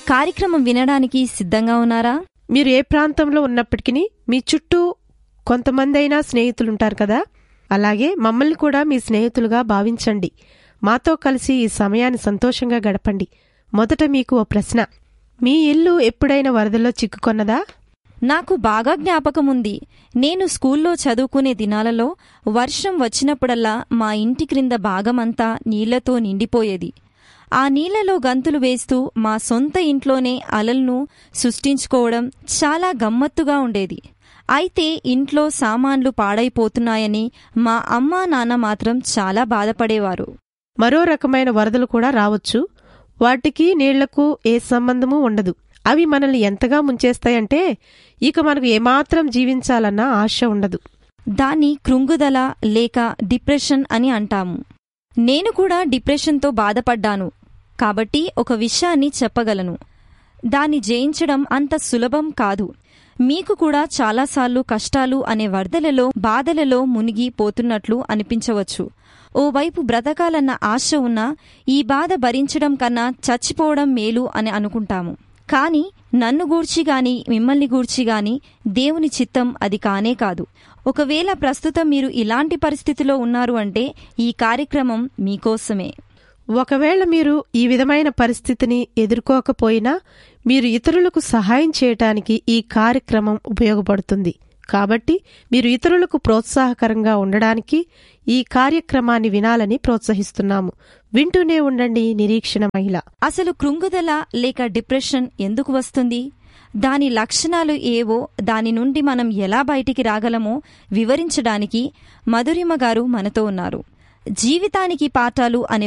కార్యక్రమం వినడానికి సిద్ధంగా ఉన్నారా మీరు ఏ ప్రాంతంలో ఉన్నప్పటికీ మీ చుట్టూ కొంతమంది అయినా స్నేహితులుంటారు కదా అలాగే మమ్మల్ని కూడా మీ స్నేహితులుగా భావించండి మాతో కలిసి ఈ సమయాన్ని సంతోషంగా గడపండి మొదట మీకు ఓ ప్రశ్న మీ ఇల్లు ఎప్పుడైనా వరదల్లో చిక్కుకొన్నదా నాకు బాగా జ్ఞాపకం ఉంది నేను స్కూల్లో చదువుకునే దినాలలో వర్షం వచ్చినప్పుడల్లా మా ఇంటి క్రింద భాగమంతా నీళ్లతో నిండిపోయేది ఆ నీళ్లలో గంతులు వేస్తూ మా సొంత ఇంట్లోనే అలలను సృష్టించుకోవడం చాలా గమ్మత్తుగా ఉండేది అయితే ఇంట్లో సామాన్లు పాడైపోతున్నాయని మా అమ్మా నాన్న మాత్రం చాలా బాధపడేవారు మరో రకమైన వరదలు కూడా రావచ్చు వాటికి నీళ్లకు ఏ సంబంధము ఉండదు అవి మనల్ని ఎంతగా ముంచేస్తాయంటే ఇక మనకు ఏమాత్రం జీవించాలన్న ఆశ ఉండదు దాన్ని కృంగుదల లేక డిప్రెషన్ అని అంటాము నేను కూడా డిప్రెషన్తో బాధపడ్డాను కాబట్టి ఒక విషయాన్ని చెప్పగలను దాన్ని జయించడం అంత సులభం కాదు మీకు కూడా చాలాసార్లు కష్టాలు అనే వరదలలో బాధలలో మునిగి పోతున్నట్లు అనిపించవచ్చు ఓవైపు బ్రతకాలన్న ఆశ ఉన్నా ఈ బాధ భరించడం కన్నా చచ్చిపోవడం మేలు అని అనుకుంటాము కాని నన్ను గూర్చి గాని మిమ్మల్ని గూర్చి గాని దేవుని చిత్తం అది కానే కాదు ఒకవేళ ప్రస్తుతం మీరు ఇలాంటి పరిస్థితిలో ఉన్నారు అంటే ఈ కార్యక్రమం మీకోసమే ఒకవేళ మీరు ఈ విధమైన పరిస్థితిని ఎదుర్కోకపోయినా మీరు ఇతరులకు సహాయం చేయటానికి ఈ కార్యక్రమం ఉపయోగపడుతుంది కాబట్టి మీరు ఇతరులకు ప్రోత్సాహకరంగా ఉండడానికి ఈ కార్యక్రమాన్ని వినాలని ప్రోత్సహిస్తున్నాము వింటూనే ఉండండి నిరీక్షణ మహిళ అసలు కృంగుదల లేక డిప్రెషన్ ఎందుకు వస్తుంది దాని లక్షణాలు ఏవో దాని నుండి మనం ఎలా బయటికి రాగలమో వివరించడానికి మధురిమ గారు మనతో ఉన్నారు జీవితానికి పాఠాలు అనే